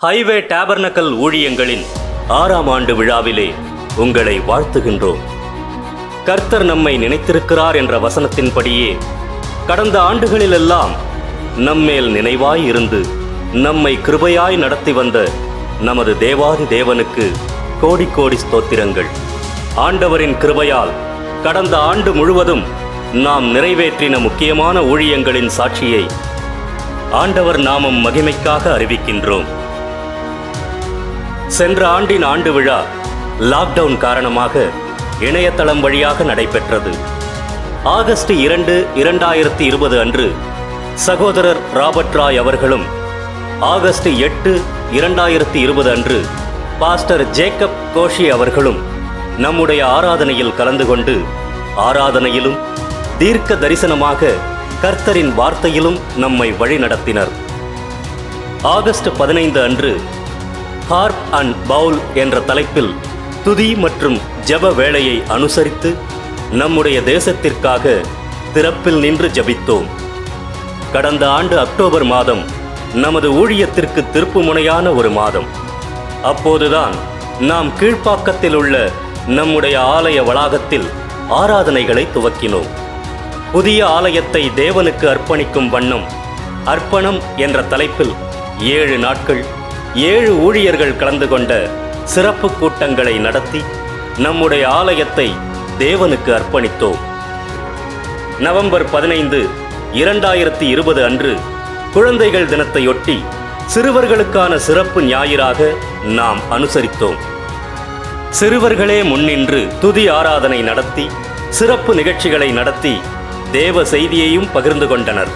highway டேபர்னக்கல் ஊழியங்களின் ஆறாம் ஆண்டு விழாவிலே உங்களை வாழ்த்துகின்றோம் கர்த்தர் நம்மை நினைத்திருக்கிறார் என்ற வசனத்தின்படியே கடந்த ஆண்டுகளிலெல்லாம் நம்மேல் நினைவாய் இருந்து நம்மை கிருபையாய் நடத்தி வந்த நமது தேவாதி தேவனுக்கு கோடி கோடி ஸ்தோத்திரங்கள் ஆண்டவரின் கிருபையால் கடந்த ஆண்டு முழுவதும் நாம் நிறைவேற்றின முக்கியமான ஊழியங்களின் சாட்சியை ஆண்டவர் நாமம் மகிமைக்காக அறிவிக்கின்றோம் சென்ற ஆண்டின் ஆண்டு விழா லாக்டவுன் காரணமாக இணையதளம் வழியாக நடைபெற்றது ஆகஸ்ட் இரண்டு இரண்டாயிரத்தி இருபது அன்று சகோதரர் ராபர்ட் ராய் அவர்களும் ஆகஸ்ட் எட்டு இரண்டாயிரத்தி இருபது அன்று பாஸ்டர் ஜேக்கப் கோஷி அவர்களும் நம்முடைய ஆராதனையில் கலந்து கொண்டு ஆராதனையிலும் தீர்க்க தரிசனமாக கர்த்தரின் வார்த்தையிலும் நம்மை வழிநடத்தினர் ஆகஸ்ட் பதினைந்து அன்று ஹார்ப் அண்ட் பவுல் என்ற தலைப்பில் துதி மற்றும் ஜெப வேளையை அனுசரித்து நம்முடைய தேசத்திற்காக திறப்பில் நின்று ஜெபித்தோம் கடந்த ஆண்டு அக்டோபர் மாதம் நமது ஊழியத்திற்கு திருப்புமுனையான ஒரு மாதம் அப்போதுதான் நாம் கீழ்ப்பாக்கத்தில் உள்ள நம்முடைய ஆலய வளாகத்தில் ஆராதனைகளை துவக்கினோம் புதிய ஆலயத்தை தேவனுக்கு அர்ப்பணிக்கும் வண்ணம் அர்ப்பணம் என்ற தலைப்பில் ஏழு நாட்கள் ஏழு ஊழியர்கள் கலந்து கொண்ட சிறப்பு கூட்டங்களை நடத்தி நம்முடைய ஆலயத்தை தேவனுக்கு அர்ப்பணித்தோம் நவம்பர் பதினைந்து இரண்டாயிரத்தி இருபது அன்று குழந்தைகள் தினத்தையொட்டி சிறுவர்களுக்கான சிறப்பு ஞாயிறாக நாம் அனுசரித்தோம் சிறுவர்களே முன்னின்று துதி ஆராதனை நடத்தி சிறப்பு நிகழ்ச்சிகளை நடத்தி தேவ செய்தியையும் பகிர்ந்து கொண்டனர்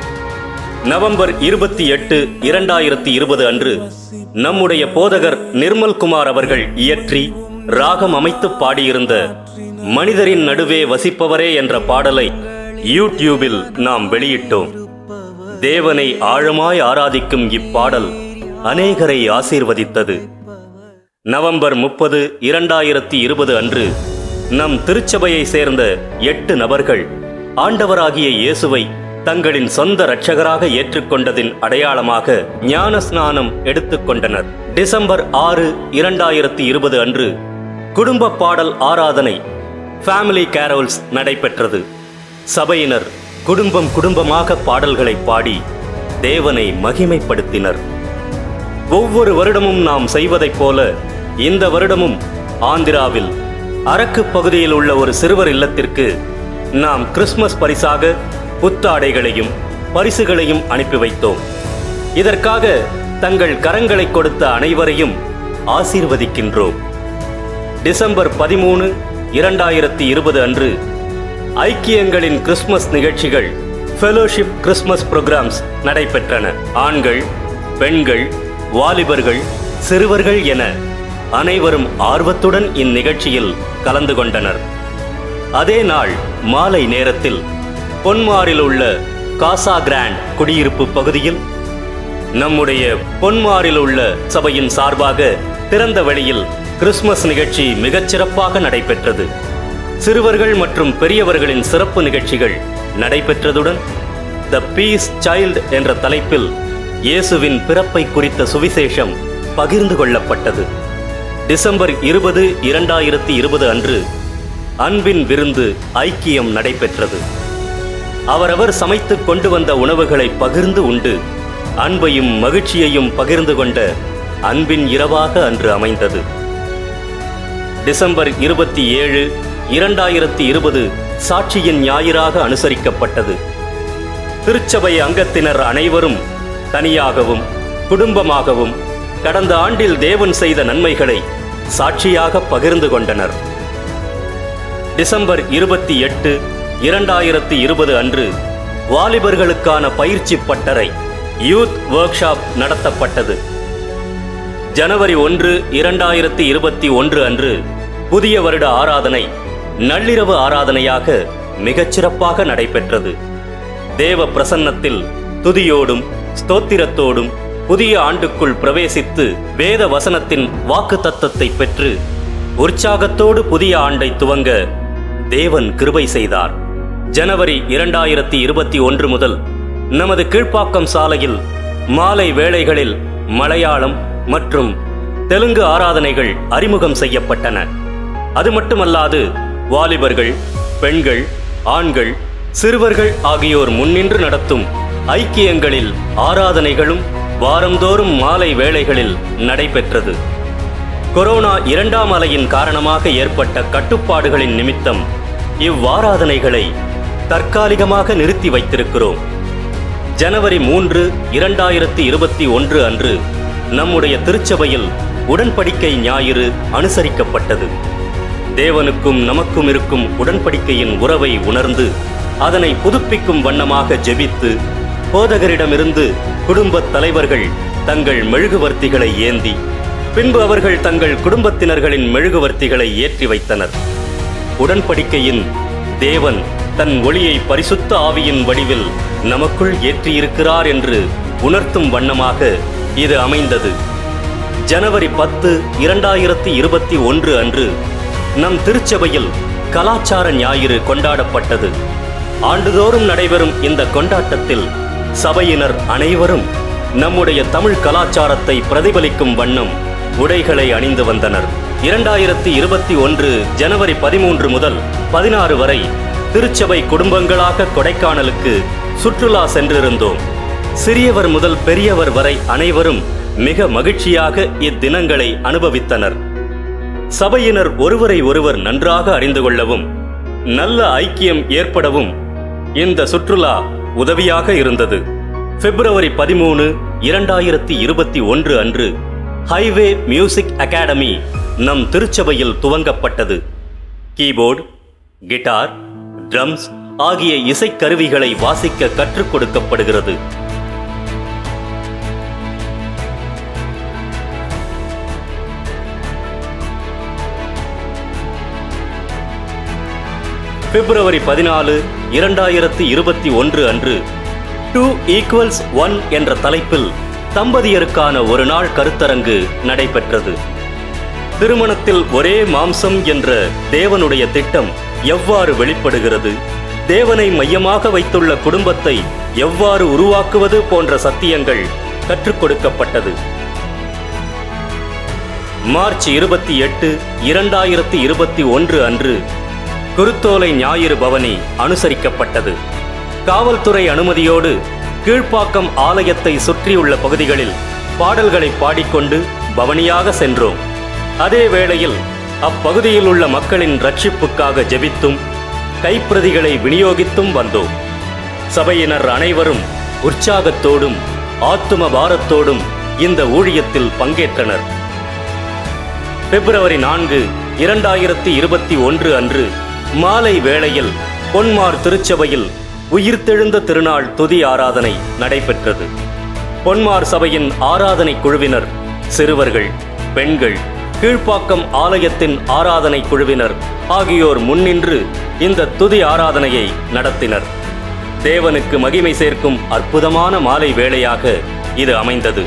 நவம்பர் இருபத்தி எட்டு இரண்டாயிரத்தி இருபது அன்று நம்முடைய போதகர் நிர்மல்குமார் அவர்கள் இயற்றி ராகம் அமைத்து பாடியிருந்த மனிதரின் நடுவே வசிப்பவரே என்ற பாடலை யூடியூபில் நாம் வெளியிட்டோம் தேவனை ஆழமாய் ஆராதிக்கும் இப்பாடல் அநேகரை ஆசீர்வதித்தது நவம்பர் முப்பது இரண்டாயிரத்தி இருபது அன்று நம் திருச்சபையை சேர்ந்த எட்டு நபர்கள் ஆண்டவராகிய இயேசுவை தங்களின் சொந்த இரட்சகராக ஏற்றுக்கொண்டதின் அடையாளமாக ஞான ஸ்நானம் எடுத்துக்கொண்டனர் டிசம்பர் ஆறு இரண்டாயிரத்தி இருபது அன்று குடும்ப பாடல் ஆராதனை ஃபேமிலி கேரோல்ஸ் நடைபெற்றது சபையினர் குடும்பம் குடும்பமாக பாடல்களை பாடி தேவனை மகிமைப்படுத்தினர் ஒவ்வொரு வருடமும் நாம் செய்வதைப் போல இந்த வருடமும் ஆந்திராவில் அரக்கு பகுதியில் உள்ள ஒரு சிறுவர் இல்லத்திற்கு நாம் கிறிஸ்மஸ் பரிசாக புத்தாடைகளையும் பரிசுகளையும் அனுப்பி வைத்தோம் இதற்காக தங்கள் கரங்களை கொடுத்த அனைவரையும் ஆசீர்வதிக்கின்றோம் டிசம்பர் பதிமூணு இரண்டாயிரத்தி இருபது அன்று ஐக்கியங்களின் கிறிஸ்மஸ் நிகழ்ச்சிகள் ஃபெலோஷிப் கிறிஸ்மஸ் புரோகிராம்ஸ் நடைபெற்றன ஆண்கள் பெண்கள் வாலிபர்கள் சிறுவர்கள் என அனைவரும் ஆர்வத்துடன் இந்நிகழ்ச்சியில் கலந்து கொண்டனர் அதே நாள் மாலை நேரத்தில் பொன்மாரில் உள்ள காசா கிராண்ட் குடியிருப்பு பகுதியில் நம்முடைய பொன்மாரில் உள்ள சபையின் சார்பாக திறந்த வெளியில் கிறிஸ்மஸ் நிகழ்ச்சி மிகச்சிறப்பாக நடைபெற்றது சிறுவர்கள் மற்றும் பெரியவர்களின் சிறப்பு நிகழ்ச்சிகள் நடைபெற்றதுடன் த பீஸ் சைல்ட் என்ற தலைப்பில் இயேசுவின் பிறப்பை குறித்த சுவிசேஷம் பகிர்ந்து கொள்ளப்பட்டது டிசம்பர் இருபது இரண்டாயிரத்தி இருபது அன்று அன்பின் விருந்து ஐக்கியம் நடைபெற்றது அவரவர் சமைத்து கொண்டு வந்த உணவுகளை பகிர்ந்து உண்டு அன்பையும் மகிழ்ச்சியையும் பகிர்ந்து கொண்ட அன்பின் இரவாக அன்று அமைந்தது டிசம்பர் இருபத்தி ஏழு இரண்டாயிரத்தி இருபது சாட்சியின் ஞாயிறாக அனுசரிக்கப்பட்டது திருச்சபை அங்கத்தினர் அனைவரும் தனியாகவும் குடும்பமாகவும் கடந்த ஆண்டில் தேவன் செய்த நன்மைகளை சாட்சியாக பகிர்ந்து கொண்டனர் டிசம்பர் இருபத்தி எட்டு இரண்டாயிரத்தி இருபது அன்று வாலிபர்களுக்கான பயிற்சி பட்டறை யூத் ஒர்க் ஷாப் நடத்தப்பட்டது ஜனவரி ஒன்று இரண்டாயிரத்தி இருபத்தி ஒன்று அன்று புதிய வருட ஆராதனை நள்ளிரவு ஆராதனையாக மிகச்சிறப்பாக நடைபெற்றது தேவ பிரசன்னத்தில் துதியோடும் ஸ்தோத்திரத்தோடும் புதிய ஆண்டுக்குள் பிரவேசித்து வேத வசனத்தின் வாக்கு தத்தத்தை பெற்று உற்சாகத்தோடு புதிய ஆண்டை துவங்க தேவன் கிருபை செய்தார் ஜனவரி இரண்டாயிரத்தி இருபத்தி ஒன்று முதல் நமது கீழ்ப்பாக்கம் சாலையில் மாலை வேளைகளில் மலையாளம் மற்றும் தெலுங்கு ஆராதனைகள் அறிமுகம் செய்யப்பட்டன அது மட்டுமல்லாது வாலிபர்கள் பெண்கள் ஆண்கள் சிறுவர்கள் ஆகியோர் முன்னின்று நடத்தும் ஐக்கியங்களில் ஆராதனைகளும் வாரந்தோறும் மாலை வேளைகளில் நடைபெற்றது கொரோனா இரண்டாம் அலையின் காரணமாக ஏற்பட்ட கட்டுப்பாடுகளின் நிமித்தம் இவ்வாராதனைகளை தற்காலிகமாக நிறுத்தி வைத்திருக்கிறோம் ஜனவரி மூன்று இரண்டாயிரத்தி இருபத்தி ஒன்று அன்று நம்முடைய திருச்சபையில் உடன்படிக்கை ஞாயிறு அனுசரிக்கப்பட்டது தேவனுக்கும் நமக்கும் இருக்கும் உடன்படிக்கையின் உறவை உணர்ந்து அதனை புதுப்பிக்கும் வண்ணமாக ஜெபித்து போதகரிடமிருந்து குடும்பத் தலைவர்கள் தங்கள் மெழுகுவர்த்திகளை ஏந்தி பின்பு அவர்கள் தங்கள் குடும்பத்தினர்களின் மெழுகுவர்த்திகளை ஏற்றி வைத்தனர் உடன்படிக்கையின் தேவன் தன் ஒளியை பரிசுத்த ஆவியின் வடிவில் நமக்குள் ஏற்றியிருக்கிறார் என்று உணர்த்தும் வண்ணமாக இது அமைந்தது ஜனவரி பத்து இரண்டாயிரத்தி இருபத்தி ஒன்று அன்று நம் திருச்சபையில் கலாச்சார ஞாயிறு கொண்டாடப்பட்டது ஆண்டுதோறும் நடைபெறும் இந்த கொண்டாட்டத்தில் சபையினர் அனைவரும் நம்முடைய தமிழ் கலாச்சாரத்தை பிரதிபலிக்கும் வண்ணம் உடைகளை அணிந்து வந்தனர் இரண்டாயிரத்தி இருபத்தி ஒன்று ஜனவரி பதிமூன்று முதல் பதினாறு வரை திருச்சபை குடும்பங்களாக கொடைக்கானலுக்கு சுற்றுலா சென்றிருந்தோம் சிறியவர் முதல் பெரியவர் வரை அனைவரும் மிக மகிழ்ச்சியாக இத்தினங்களை அனுபவித்தனர் சபையினர் ஒருவரை ஒருவர் நன்றாக அறிந்து கொள்ளவும் நல்ல ஐக்கியம் ஏற்படவும் இந்த சுற்றுலா உதவியாக இருந்தது பிப்ரவரி பதிமூணு இரண்டாயிரத்தி இருபத்தி ஒன்று அன்று ஹைவே மியூசிக் அகாடமி நம் திருச்சபையில் துவங்கப்பட்டது கீபோர்டு கிட்டார் ட்ரம்ஸ் ஆகிய இசைக்கருவிகளை வாசிக்க கற்றுக் கொடுக்கப்படுகிறது பிப்ரவரி பதினாலு இரண்டாயிரத்தி இருபத்தி ஒன்று அன்று டூ ஈக்குவல்ஸ் ஒன் என்ற தலைப்பில் தம்பதியருக்கான ஒரு நாள் கருத்தரங்கு நடைபெற்றது திருமணத்தில் ஒரே மாம்சம் என்ற தேவனுடைய திட்டம் எவ்வாறு வெளிப்படுகிறது தேவனை மையமாக வைத்துள்ள குடும்பத்தை எவ்வாறு உருவாக்குவது போன்ற சத்தியங்கள் கற்றுக் கொடுக்கப்பட்டது மார்ச் இருபத்தி எட்டு இரண்டாயிரத்தி இருபத்தி ஒன்று அன்று குருத்தோலை ஞாயிறு பவனி அனுசரிக்கப்பட்டது காவல்துறை அனுமதியோடு கீழ்ப்பாக்கம் ஆலயத்தை சுற்றியுள்ள பகுதிகளில் பாடல்களை பாடிக்கொண்டு பவனியாக சென்றோம் அதே வேளையில் அப்பகுதியில் உள்ள மக்களின் ரட்சிப்புக்காக ஜெபித்தும் கைப்பிரதிகளை விநியோகித்தும் வந்தோம் சபையினர் அனைவரும் உற்சாகத்தோடும் ஆத்தும பாரத்தோடும் இந்த ஊழியத்தில் பங்கேற்றனர் பிப்ரவரி நான்கு இரண்டாயிரத்தி இருபத்தி ஒன்று அன்று மாலை வேளையில் பொன்மார் திருச்சபையில் உயிர்த்தெழுந்த திருநாள் துதி ஆராதனை நடைபெற்றது பொன்மார் சபையின் ஆராதனை குழுவினர் சிறுவர்கள் பெண்கள் கீழ்ப்பாக்கம் ஆலயத்தின் ஆராதனை குழுவினர் ஆகியோர் முன்னின்று இந்த துதி ஆராதனையை நடத்தினர் தேவனுக்கு மகிமை சேர்க்கும் அற்புதமான மாலை வேளையாக இது அமைந்தது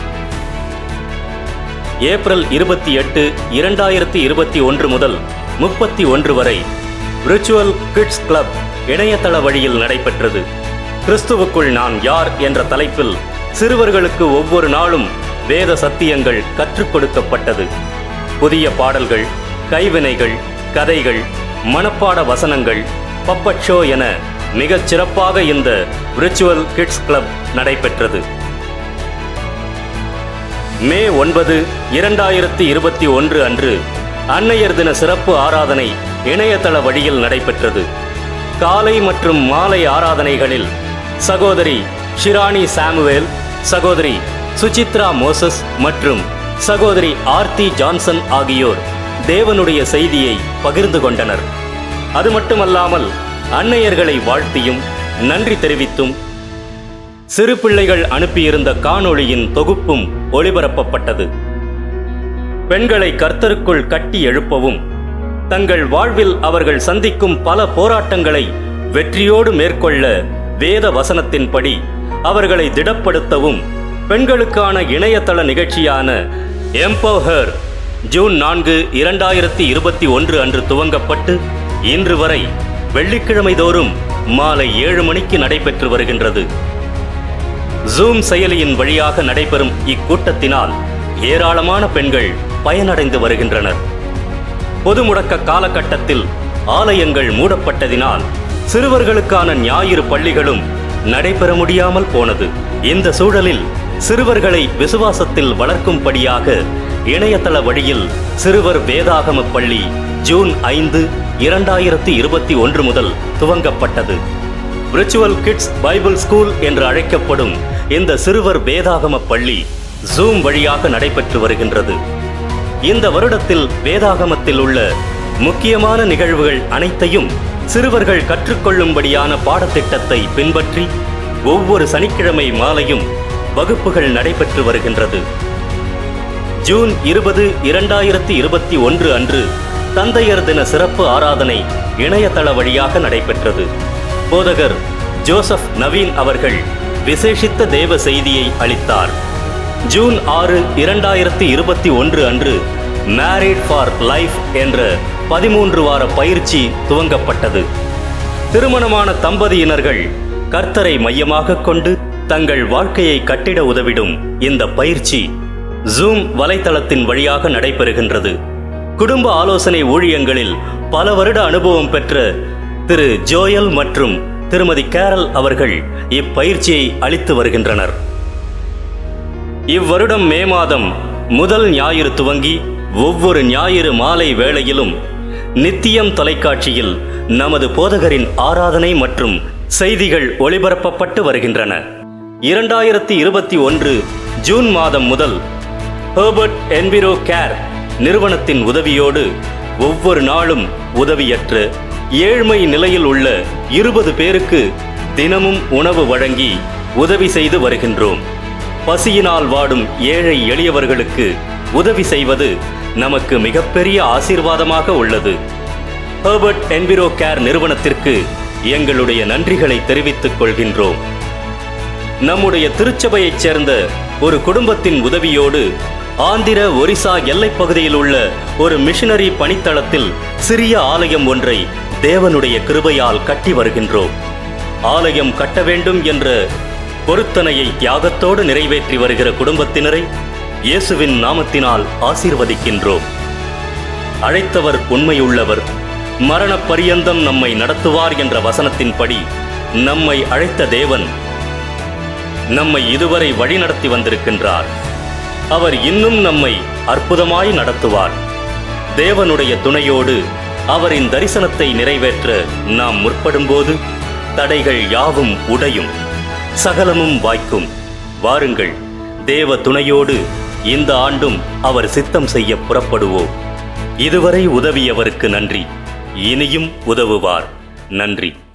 ஏப்ரல் இருபத்தி எட்டு இரண்டாயிரத்தி இருபத்தி ஒன்று முதல் முப்பத்தி ஒன்று வரை விர்ச்சுவல் கிட்ஸ் கிளப் இணையதள வழியில் நடைபெற்றது கிறிஸ்துவுக்குள் நான் யார் என்ற தலைப்பில் சிறுவர்களுக்கு ஒவ்வொரு நாளும் வேத சத்தியங்கள் கற்றுக் கொடுக்கப்பட்டது புதிய பாடல்கள் கைவினைகள் கதைகள் மனப்பாட வசனங்கள் பப்பட் ஷோ என மிகச் சிறப்பாக இந்த விர்ச்சுவல் கிட்ஸ் கிளப் நடைபெற்றது மே ஒன்பது இரண்டாயிரத்தி இருபத்தி ஒன்று அன்று அன்னையர் தின சிறப்பு ஆராதனை இணையதள வழியில் நடைபெற்றது காலை மற்றும் மாலை ஆராதனைகளில் சகோதரி ஷிராணி சாமுவேல் சகோதரி சுசித்ரா மோசஸ் மற்றும் சகோதரி ஆர்த்தி ஜான்சன் ஆகியோர் தேவனுடைய செய்தியை பகிர்ந்து கொண்டனர் அது மட்டுமல்லாமல் அன்னையர்களை வாழ்த்தியும் நன்றி தெரிவித்தும் சிறு பிள்ளைகள் அனுப்பியிருந்த காணொளியின் தொகுப்பும் ஒளிபரப்பப்பட்டது பெண்களை கர்த்தருக்குள் கட்டி எழுப்பவும் தங்கள் வாழ்வில் அவர்கள் சந்திக்கும் பல போராட்டங்களை வெற்றியோடு மேற்கொள்ள வேத வசனத்தின்படி அவர்களை திடப்படுத்தவும் பெண்களுக்கான இணையதள நிகழ்ச்சியான எம்பவர் ஜூன் நான்கு இரண்டாயிரத்தி இருபத்தி ஒன்று அன்று துவங்கப்பட்டு இன்று வரை வெள்ளிக்கிழமை தோறும் மாலை ஏழு மணிக்கு நடைபெற்று வருகின்றது ஜூம் செயலியின் வழியாக நடைபெறும் இக்கூட்டத்தினால் ஏராளமான பெண்கள் பயனடைந்து வருகின்றனர் பொது முடக்க காலகட்டத்தில் ஆலயங்கள் மூடப்பட்டதினால் சிறுவர்களுக்கான ஞாயிறு பள்ளிகளும் நடைபெற முடியாமல் போனது இந்த சூழலில் சிறுவர்களை விசுவாசத்தில் வளர்க்கும்படியாக இணையதள வழியில் சிறுவர் வேதாகம பள்ளி ஜூன் ஐந்து இரண்டாயிரத்தி இருபத்தி ஒன்று முதல் துவங்கப்பட்டது விர்ச்சுவல் கிட்ஸ் பைபிள் ஸ்கூல் என்று அழைக்கப்படும் இந்த சிறுவர் வேதாகம பள்ளி ஜூம் வழியாக நடைபெற்று வருகின்றது இந்த வருடத்தில் வேதாகமத்தில் உள்ள முக்கியமான நிகழ்வுகள் அனைத்தையும் சிறுவர்கள் கற்றுக்கொள்ளும்படியான பாடத்திட்டத்தை பின்பற்றி ஒவ்வொரு சனிக்கிழமை மாலையும் வகுப்புகள் நடைபெற்று வருகின்றது ஜூன் இருபது இரண்டாயிரத்தி இருபத்தி ஒன்று அன்று தந்தையர் தின சிறப்பு ஆராதனை இணையதள வழியாக நடைபெற்றது போதகர் ஜோசப் நவீன் அவர்கள் விசேஷித்த தேவ செய்தியை அளித்தார் ஜூன் ஆறு இரண்டாயிரத்தி இருபத்தி ஒன்று அன்று மேரிட் ஃபார் லைஃப் என்ற பதிமூன்று வார பயிற்சி துவங்கப்பட்டது திருமணமான தம்பதியினர்கள் கர்த்தரை மையமாக கொண்டு தங்கள் வாழ்க்கையை கட்டிட உதவிடும் இந்த பயிற்சி ஜூம் வலைத்தளத்தின் வழியாக நடைபெறுகின்றது குடும்ப ஆலோசனை ஊழியங்களில் பல வருட அனுபவம் பெற்ற திரு ஜோயல் மற்றும் திருமதி கேரல் அவர்கள் இப்பயிற்சியை அளித்து வருகின்றனர் இவ்வருடம் மே மாதம் முதல் ஞாயிறு துவங்கி ஒவ்வொரு ஞாயிறு மாலை வேளையிலும் நித்தியம் தொலைக்காட்சியில் நமது போதகரின் ஆராதனை மற்றும் செய்திகள் ஒளிபரப்பப்பட்டு வருகின்றன இரண்டாயிரத்தி இருபத்தி ஒன்று ஜூன் மாதம் முதல் ஹெர்பர்ட் என்விரோ கேர் நிறுவனத்தின் உதவியோடு ஒவ்வொரு நாளும் உதவியற்ற ஏழ்மை நிலையில் உள்ள இருபது பேருக்கு தினமும் உணவு வழங்கி உதவி செய்து வருகின்றோம் பசியினால் வாடும் ஏழை எளியவர்களுக்கு உதவி செய்வது நமக்கு மிகப்பெரிய ஆசீர்வாதமாக உள்ளது ஹெர்பர்ட் என்விரோ கேர் நிறுவனத்திற்கு எங்களுடைய நன்றிகளை தெரிவித்துக் கொள்கின்றோம் நம்முடைய திருச்சபையைச் சேர்ந்த ஒரு குடும்பத்தின் உதவியோடு ஆந்திர ஒரிசா எல்லைப் பகுதியில் உள்ள ஒரு மிஷனரி பணித்தளத்தில் சிறிய ஆலயம் ஒன்றை தேவனுடைய கிருபையால் கட்டி வருகின்றோம் ஆலயம் கட்ட வேண்டும் என்ற பொருத்தனையை தியாகத்தோடு நிறைவேற்றி வருகிற குடும்பத்தினரை இயேசுவின் நாமத்தினால் ஆசீர்வதிக்கின்றோம் அழைத்தவர் உண்மையுள்ளவர் மரண பரியந்தம் நம்மை நடத்துவார் என்ற வசனத்தின்படி நம்மை அழைத்த தேவன் நம்மை இதுவரை வழிநடத்தி வந்திருக்கின்றார் அவர் இன்னும் நம்மை அற்புதமாய் நடத்துவார் தேவனுடைய துணையோடு அவரின் தரிசனத்தை நிறைவேற்ற நாம் முற்படும்போது தடைகள் யாவும் உடையும் சகலமும் வாய்க்கும் வாருங்கள் தேவ துணையோடு இந்த ஆண்டும் அவர் சித்தம் செய்ய புறப்படுவோம் இதுவரை உதவியவருக்கு நன்றி இனியும் உதவுவார் நன்றி